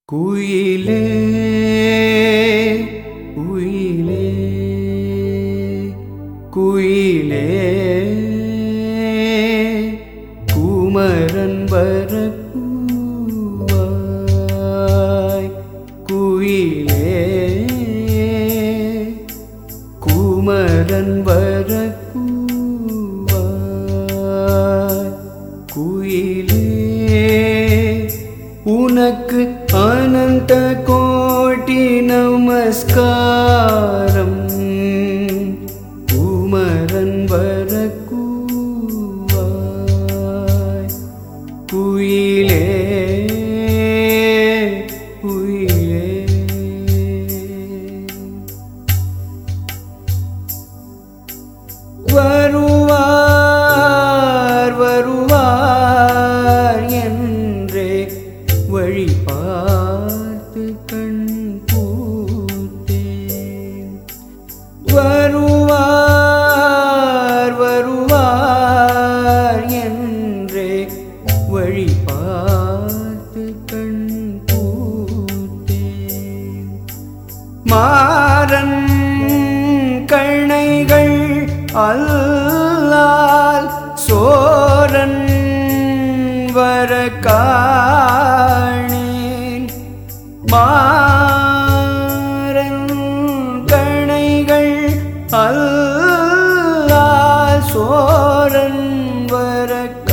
குயிலே குயிலே குயிலே குமரன் வரக்கூவாய் குயிலே குமரன் வரக்கூவாய் குயிலே உனக்கு அனந்த கோட்டி நமஸ்காரம் குமரன் வரக்கூவாய் குயிலே குயிலே வருவார் வருவார் என்றே வழி பார்த்து கண் பூத்தேன் வருவார் வருவார் என்றே வழி பார்த்து கண் பூத்தேன் மாறன் கணைகள் அல்லால் சோரன் வர காணேன் மாறன் கணைகள் அல்லால் சோரன் வர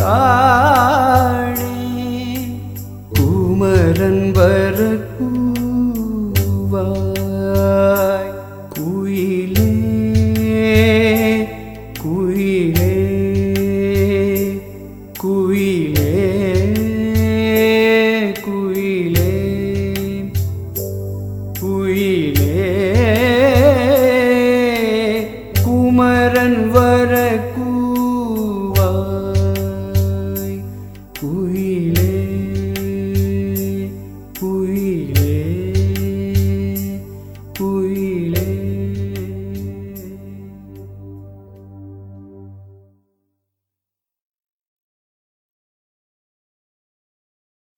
காணேன் குமரன் வர கூவாய் குயிலே குயிலே குயிலே குயிலே குயிலே குமரன் வர கூ